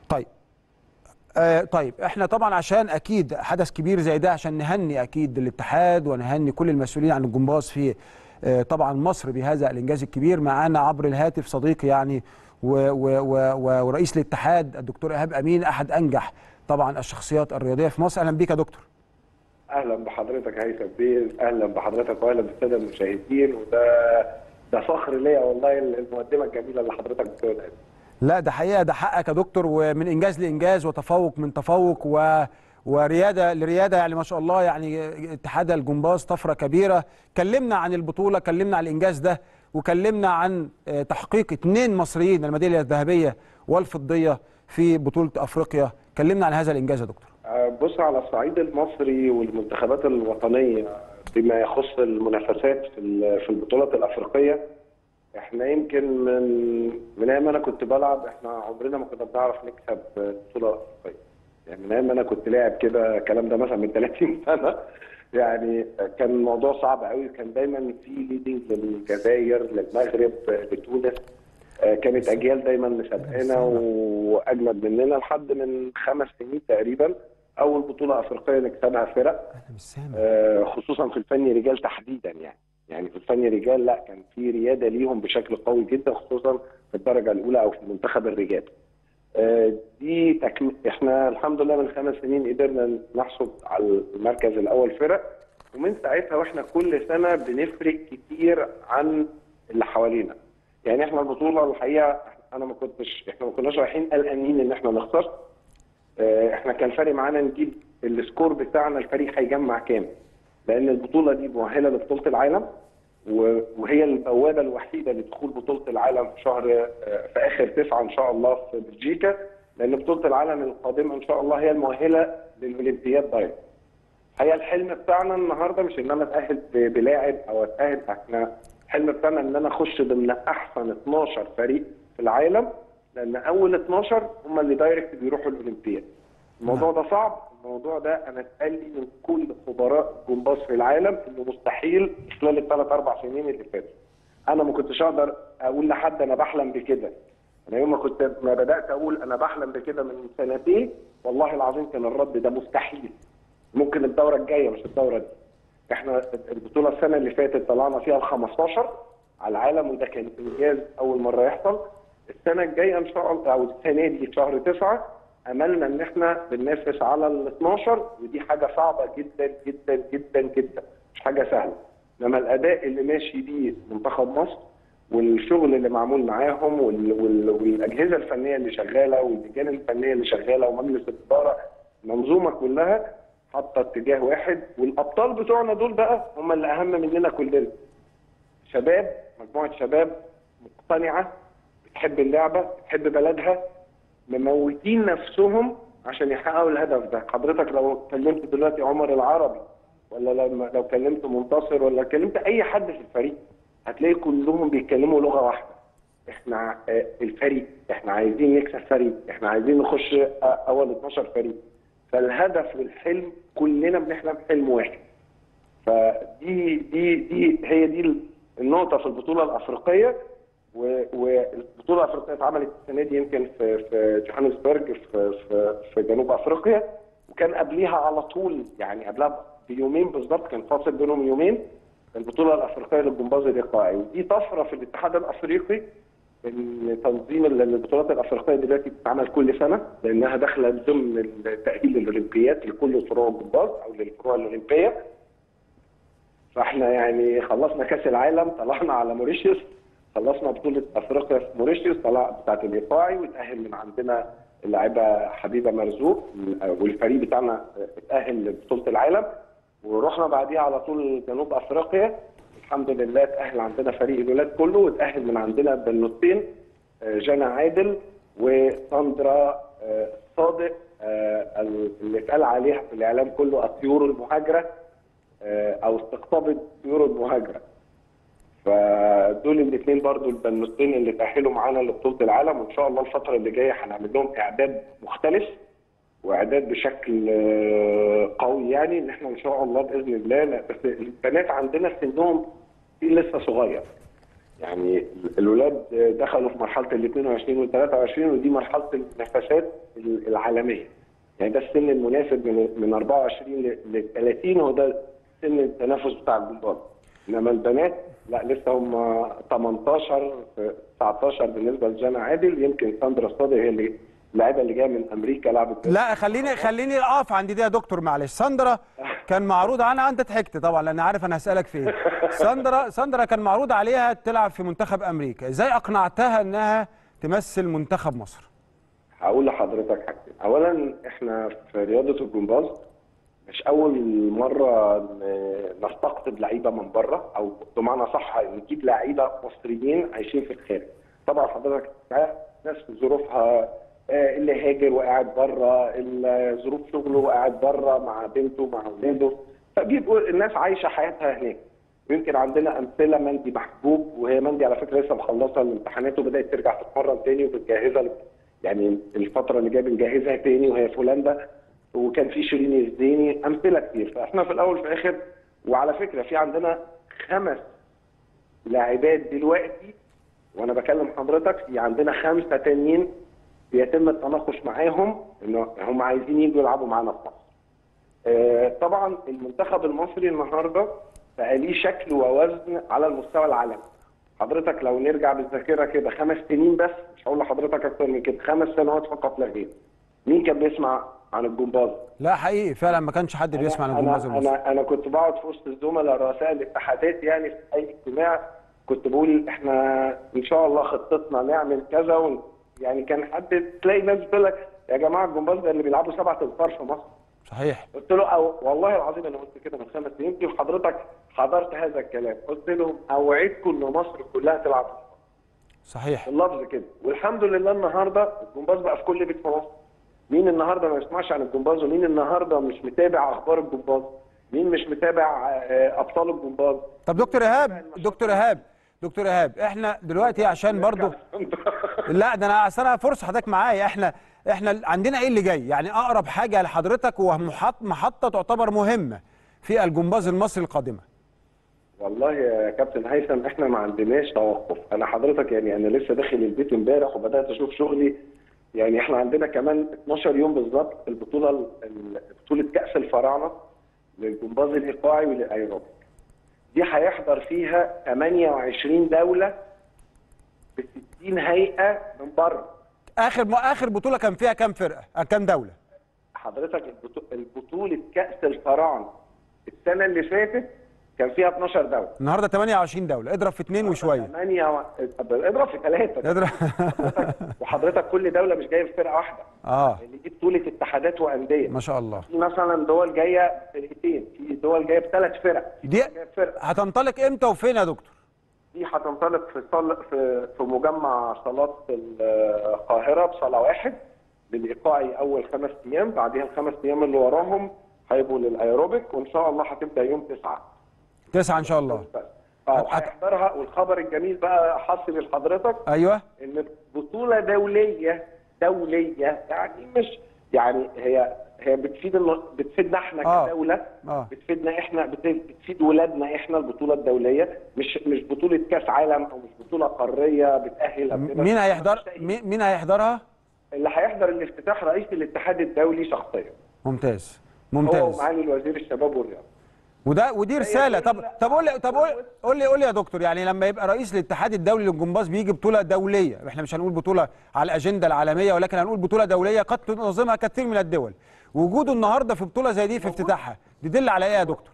طيب آه طيب احنا طبعا عشان اكيد حدث كبير زي ده عشان نهني اكيد الاتحاد ونهني كل المسؤولين عن الجمباز في آه طبعا مصر بهذا الانجاز الكبير معانا عبر الهاتف صديقي يعني و و و ورئيس الاتحاد الدكتور ايهاب امين احد انجح طبعا الشخصيات الرياضيه في مصر اهلا بيك يا دكتور اهلا بحضرتك هيثم بيه اهلا بحضرتك واهلا بالساده المشاهدين وده ده فخر ليا والله المقدمه الجميله اللي حضرتك بتقولها دي. لا ده حقيقه ده حقك يا دكتور ومن انجاز لانجاز وتفوق من تفوق و ورياده لرياده يعني ما شاء الله يعني اتحاد الجمباز طفره كبيره كلمنا عن البطوله كلمنا عن الانجاز ده وكلمنا عن تحقيق اثنين مصريين الميداليه الذهبيه والفضيه في بطوله افريقيا كلمنا عن هذا الانجاز يا دكتور بص على الصعيد المصري والمنتخبات الوطنيه بما يخص المنافسات في في البطولات الافريقيه احنا يمكن من من ايام انا كنت بلعب احنا عمرنا ما كنا بنعرف نكسب بطوله افريقيه يعني من ايام انا كنت لاعب كده الكلام ده مثلا من 30 سنه يعني كان الموضوع صعب قوي كان دايما في ليدنج للجزائر للمغرب لتونس كانت اجيال دايما مسابقانا واجمد مننا لحد من خمس سنين تقريبا اول بطوله افريقيه نكسبها فرق خصوصا في الفني رجال تحديدا يعني يعني في الفني رجال لا كان في رياده ليهم بشكل قوي جدا خصوصا في الدرجه الاولى او في منتخب الرجال. دي تكم... احنا الحمد لله من خمس سنين قدرنا نحصد على المركز الاول فرق ومن ساعتها واحنا كل سنه بنفرق كتير عن اللي حوالينا. يعني احنا البطوله الحقيقه انا ما كنتش احنا ما كناش رايحين قلقانين ان احنا نخسر. احنا كان فارق معانا نجيب السكور بتاعنا الفريق هيجمع كام. لان البطوله دي مؤهله لبطوله العالم وهي البوابه الوحيده لدخول بطوله العالم في شهر في اخر تسعه ان شاء الله في بلجيكا لان بطوله العالم القادمه ان شاء الله هي المؤهله للاولمبياد دايركت. هي الحلم بتاعنا النهارده مش ان انا اتاهل بلاعب او اتاهل احنا الحلم بتاعنا ان انا اخش ضمن احسن 12 فريق في العالم لان اول 12 هم اللي دايركت بيروحوا الاولمبياد. الموضوع ده صعب الموضوع ده انا اتقال لي من كل خبراء الجمباز في العالم انه مستحيل خلال الثلاث اربع سنين اللي فاتوا. انا ما كنتش اقدر اقول لحد انا بحلم بكده. انا يوم ما كنت ما بدات اقول انا بحلم بكده من سنتين والله العظيم كان الرد ده مستحيل. ممكن الدوره الجايه مش الدوره دي. احنا البطوله السنه اللي فاتت طلعنا فيها ال 15 على العالم وده كان انجاز اول مره يحصل. السنه الجايه ان شاء الله او السنه دي في شهر 9 املنا ان احنا بننافس على ال 12 ودي حاجه صعبه جدا جدا جدا جدا مش حاجه سهله انما الاداء اللي ماشي بيه منتخب مصر والشغل اللي معمول معاهم وال وال والاجهزه الفنيه اللي شغاله واللجان الفنيه اللي شغاله ومجلس الاداره المنظومه كلها حاطه اتجاه واحد والابطال بتوعنا دول بقى هم اللي اهم مننا كلنا شباب مجموعه شباب مقتنعه بتحب اللعبه بتحب بلدها مموتين نفسهم عشان يحققوا الهدف ده حضرتك لو كلمت دلوقتي عمر العربي ولا لما لو كلمت منتصر ولا كلمت اي حد في الفريق هتلاقي كلهم بيتكلموا لغه واحده احنا الفريق احنا عايزين نكسب فريق احنا عايزين نخش اول 12 فريق فالهدف والحلم كلنا بنحلم حلم واحد فدي دي دي هي دي النقطه في البطوله الافريقيه والبطوله الافريقيه اتعملت السنه دي يمكن في في جوهانسبرج في في في جنوب افريقيا وكان قبليها على طول يعني قبلها بيومين بالظبط كان فاصل بينهم يومين البطوله الافريقيه للجمباز الايقاعي ودي طفره في الاتحاد الافريقي ان تنظيم البطولات الافريقيه دلوقتي بتتعمل كل سنه لانها داخله ضمن التاهيل للاولمبياد لكل فروع الجمباز او للفروع الاولمبيه فاحنا يعني خلصنا كاس العالم طلعنا على موريشيوس خلصنا بطوله افريقيا في موريشيوس طلع بتاعت الايقاعي وتاهل من عندنا اللاعبه حبيبه مرزوق والفريق بتاعنا اتاهل لبطوله العالم ورحنا بعديها على طول جنوب افريقيا الحمد لله اتاهل عندنا فريق الولاد كله واتاهل من عندنا بنوتين جانا عادل وساندرا صادق اللي اتقال عليها في الاعلام كله الطيور المهاجره او استقطاب الطيور المهاجره فدول الاثنين برضو البنوتين اللي تاهلوا معانا لبطوله العالم وان شاء الله الفتره اللي جايه هنعمل لهم اعداد مختلف واعداد بشكل قوي يعني ان احنا ان شاء الله باذن الله بس البنات عندنا سنهم لسه صغير يعني الولاد دخلوا في مرحله ال 22 وال 23 ودي مرحله المنافسات العالميه يعني ده السن المناسب من من 24 ل 30 هو ده سن التنافس بتاع الجمباز انما البنات لا لسه هم 18 19 بالنسبه لجانا عادل يمكن ساندرا صادق هي اللي اللاعبه اللي جايه من امريكا لعبت لا خليني خليني اقف عند دي يا دكتور معلش ساندرا كان معروض عنها انت ضحكت طبعا لان عارف انا هسالك في ايه ساندرا ساندرا كان معروض عليها تلعب في منتخب امريكا ازاي اقنعتها انها تمثل منتخب مصر هقول لحضرتك حاجتين اولا احنا في رياضه الجمباز مش اول مره نستقطب لعيبه من بره او بمعنى صح نجيب لعيبه مصريين عايشين في الخارج طبعا حضرتك ناس ظروفها اللي هاجر وقاعد بره اللي ظروف شغله وقاعد بره مع بنته مع اولاده فبيبقوا الناس عايشه حياتها هناك ويمكن عندنا امثله مندي محبوب وهي مندي على فكره لسه مخلصه الامتحانات وبدات ترجع تتمرن تاني وبتجهزها يعني الفتره اللي جايه بنجهزها تاني وهي في هولندا وكان في شيرين الزيني امثله كتير فاحنا في الاول وفي الاخر وعلى فكره في عندنا خمس لاعبات دلوقتي وانا بكلم حضرتك في عندنا خمسه تانيين بيتم التناقش معاهم ان هم عايزين يجوا يلعبوا معانا في مصر. آه طبعا المنتخب المصري النهارده بقى ليه شكل ووزن على المستوى العالمي. حضرتك لو نرجع بالذاكره كده خمس سنين بس مش هقول لحضرتك اكتر من كده خمس سنوات فقط لا غير. مين كان بيسمع عن الجمباز؟ لا حقيقي فعلا ما كانش حد بيسمع عن الجمباز أنا, المصري انا انا كنت بقعد في وسط الزملاء رؤساء الاتحادات يعني في اي اجتماع كنت بقول احنا ان شاء الله خطتنا نعمل كذا ون... يعني كان حد تلاقي ناس بتقول لك يا جماعه الجمباز ده اللي بيلعبوا سبعة انفار في مصر صحيح قلت له أو والله العظيم انا قلت كده من خمس سنين يمكن حضرتك حضرت هذا الكلام قلت لهم اوعدكم ان مصر كلها تلعب صحيح اللفظ كده والحمد لله النهارده الجمباز بقى في كل بيت في مصر مين النهارده ما يسمعش عن الجمباز ومين النهارده مش متابع اخبار الجمباز مين مش متابع آه، ابطال الجمباز طب دكتور ايهاب دكتور ايهاب دكتور ايهاب احنا دلوقتي عشان برضو لا ده انا اصل انا فرصه حضرتك معايا احنا احنا عندنا ايه اللي جاي يعني اقرب حاجه لحضرتك ومحط محطه تعتبر مهمه في الجمباز المصري القادمه والله يا كابتن هيثم احنا ما عندناش توقف انا حضرتك يعني انا لسه داخل البيت امبارح وبدات اشوف شغلي يعني احنا عندنا كمان 12 يوم بالظبط البطوله ال- بطوله كاس الفراعنه للجمباز الايقاعي والايروبيك دي هيحضر فيها 28 دوله ب 60 هيئه من بره اخر اخر بطوله كان فيها كام فرقه آه، كام دوله حضرتك البطو- البطوله كاس الفراعنه السنه اللي فاتت كان فيها 12 دوله النهارده 28 دوله اضرب في اتنين وشويه 8 و... اضرب في ثلاثه اضرب وحضرتك كل دوله مش جايه بفرقه واحده اه اللي دي بطوله اتحادات وانديه ما شاء الله في مثلا دول جايه بفرقتين في دول جايه بثلاث فرق في دي دول جايه بفرقه هتنطلق امتى وفين يا دكتور دي هتنطلق في صال في في مجمع صالات القاهره بصاله واحد للايقاعي اول خمس ايام بعدها الخمس ايام اللي وراهم هيبقوا للايروبيك وان شاء الله هتبدا يوم تسعه تسعة ان شاء الله اه هيحضرها والخبر الجميل بقى حصل لحضرتك ايوه ان بطوله دوليه دوليه يعني مش يعني هي هي بتفيد الم- بتفيدنا احنا آه. كدوله اه بتفيدنا احنا بت- بتفيد ولادنا احنا البطوله الدوليه مش مش بطوله كاس عالم او مش بطوله قاريه بتاهل أو كده. مين هيحضر مش مين مين هيحضرها اللي هيحضر الافتتاح رئيس الاتحاد الدولي شخصيا ممتاز هو ممتاز معالي الوزير الشباب والرياضه وده ودي رساله طب دولة- طب قول لي طب قول قول لي قول لي يا دكتور يعني لما يبقى رئيس الاتحاد الدولي للجمباز بيجي بطوله دوليه احنا مش هنقول بطوله على الاجنده العالميه ولكن هنقول بطوله دوليه قد تنظمها كثير من الدول وجوده النهارده في بطوله زي دي في افتتاحها يدل على ايه يا دكتور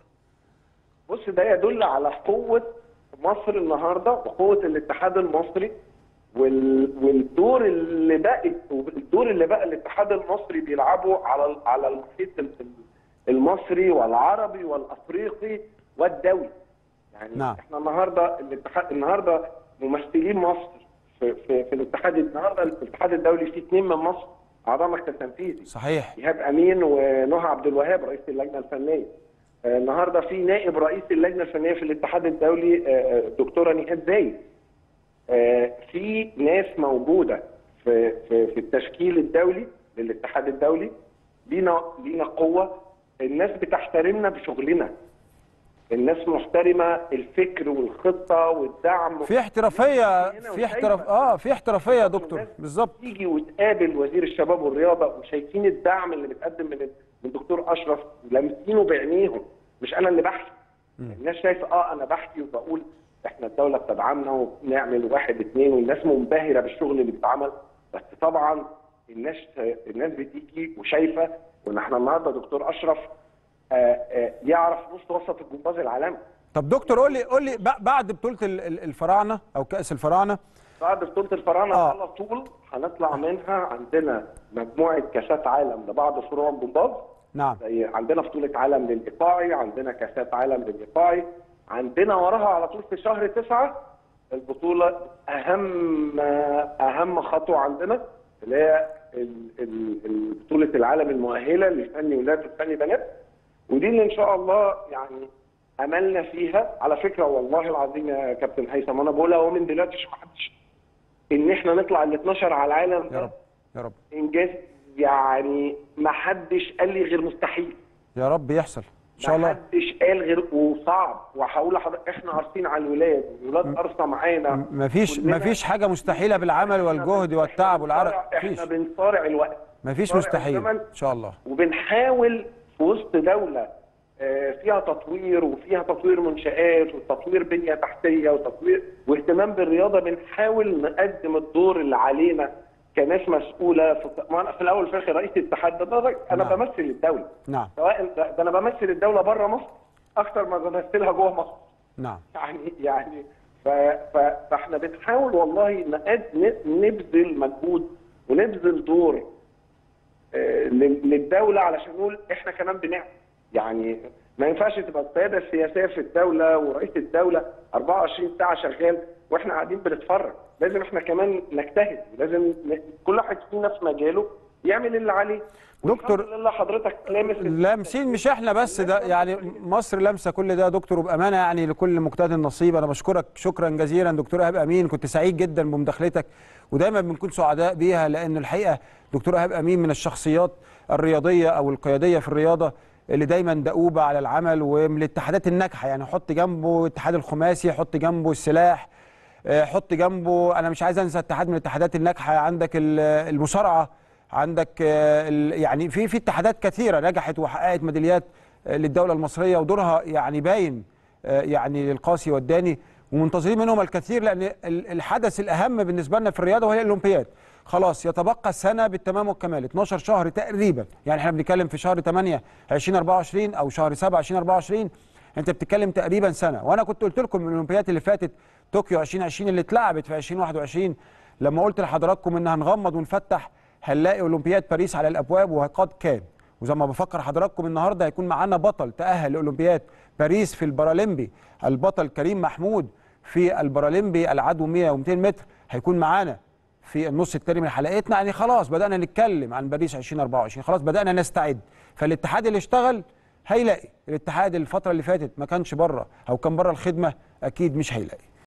بص ده يدل على قوة مصر النهارده وقوة الاتحاد المصري وال... والدور اللي بقى الدور اللي بقى الاتحاد المصري بيلعبه على ال- على المحيط ال- المصري والعربي والافريقي والدولي. يعني نعم. احنا النهارده الاتحاد النهارده ممثلين مصر في في, في الاتحاد النهارده الاتحاد الدولي فيه اثنين من مصر اعضاء مكتب تنفيذي. صحيح ايهاب امين ونهى عبد الوهاب رئيس اللجنه الفنيه. آه، النهارده في نائب رئيس اللجنه الفنيه في الاتحاد الدولي آه، آه، الدكتوره نهاد زايد. آه، في ناس موجوده في في في التشكيل الدولي للاتحاد الدولي لينا لينا قوه الناس بتحترمنا بشغلنا. الناس محترمه الفكر والخطه والدعم في احترافيه هنا في احتراف وشايفة. اه في احترافيه يا دكتور الناس بالظبط تيجي وتقابل وزير الشباب والرياضه وشايفين الدعم اللي بيتقدم من من دكتور اشرف لامسينه بعينيهم مش انا اللي بحكي الناس شايفه اه انا بحكي وبقول احنا الدوله بتدعمنا وبنعمل واحد اثنين والناس منبهره بالشغل اللي بيتعمل بس طبعا الناس الناس بتيجي وشايفه وان احنا النهارده دكتور اشرف آه آه يعرف نص وسط الجمباز العالمي طب دكتور قول لي قول لي ب- بعد بطوله ال- ال- الفراعنه او كاس الفراعنه بعد بطوله الفراعنه آه. على طول هنطلع منها عندنا مجموعه كاسات عالم لبعض فروع الجمباز نعم زي عندنا بطوله عالم للايقاعي عندنا كاسات عالم للايقاعي عندنا وراها على طول في شهر تسعة البطوله اهم اهم خطوه عندنا اللي هي ال- ال- ال- بطوله العالم المؤهله لفني ولاد وفني بنات ودي اللي ان شاء الله يعني املنا فيها على فكره والله العظيم يا كابتن هيثم انا بقولها اهو من دلوقتي عشان محدش ان احنا نطلع ال 12 على العالم يا ده رب يا رب انجاز يعني ما حدش قال لي غير مستحيل يا رب يحصل ان شاء ما الله حدش قال غير وصعب وهقول لحضرتك احنا قارصين على الولاد الولاد قارصه معانا مفيش كلنا- مفيش حاجه مستحيله بالعمل والجهد والتعب والعرق احنا مفيش بنصارع الوقت مفيش بنصارع مستحيل الزمن ان شاء الله وبنحاول في وسط دوله آه، فيها تطوير وفيها تطوير منشآت وتطوير بنية تحتية وتطوير واهتمام بالرياضة بنحاول نقدم الدور اللي علينا كناس مسؤولة في, ما أنا في الأول وفي الآخر رئيس الاتحاد ده, ده أنا نعم. بمثل الدولة نعم سواء ده, ده أنا بمثل الدولة بره مصر أكتر ما بمثلها جوه مصر نعم يعني يعني ف ف فاحنا بنحاول والله نقد ن- نبذل مجهود ونبذل دور آه، لل- للدوله علشان نقول احنا كمان بنعمل يعني ما ينفعش تبقى القياده السياسيه في الدوله ورئيس الدوله 24 ساعه شغال واحنا قاعدين بنتفرج لازم احنا كمان نجتهد لازم ن- كل واحد فينا في مجاله يعمل اللي عليه دكتور- والحمد لله حضرتك لامس لامسين مش احنا بس ده يعني مصر لامسه كل ده يا دكتور وبامانه يعني لكل مجتهد نصيب انا بشكرك شكرا جزيلا دكتور ايهاب امين كنت سعيد جدا بمداخلتك ودايما بنكون سعداء بيها لان الحقيقه دكتور ايهاب امين من الشخصيات الرياضيه او القياديه في الرياضه اللي دايما دؤوبه على العمل ومن الاتحادات الناجحه يعني حط جنبه الاتحاد الخماسي حط جنبه السلاح آه، حط جنبه انا مش عايز انسى اتحاد من الاتحادات الناجحه عندك ال- المصارعه عندك آه، ال- يعني في في اتحادات كثيره نجحت وحققت ميداليات آه، للدوله المصريه ودورها يعني باين آه، يعني للقاسي والداني ومنتظرين منهم الكثير لان ال- الحدث الاهم بالنسبه لنا في الرياضه وهي الاولمبياد خلاص يتبقى سنه بالتمام والكمال 12 شهر تقريبا يعني احنا بنتكلم في شهر 8 2024 او شهر 7 2024 انت بتتكلم تقريبا سنه وانا كنت قلت لكم من الاولمبياد اللي فاتت طوكيو 2020 اللي اتلعبت في 2021 لما قلت لحضراتكم ان هنغمض ونفتح هنلاقي اولمبياد باريس على الابواب وقد كان وزي ما بفكر حضراتكم النهارده هيكون معانا بطل تاهل لاولمبياد باريس في البارالمبي البطل كريم محمود في البارالمبي العدو 100 و200 متر هيكون معانا في النص الثاني من حلقتنا يعني خلاص بدانا نتكلم عن باريس 2024 خلاص بدانا نستعد فالاتحاد اللي اشتغل هيلاقي الاتحاد الفتره اللي فاتت ما كانش بره او كان بره الخدمه اكيد مش هيلاقي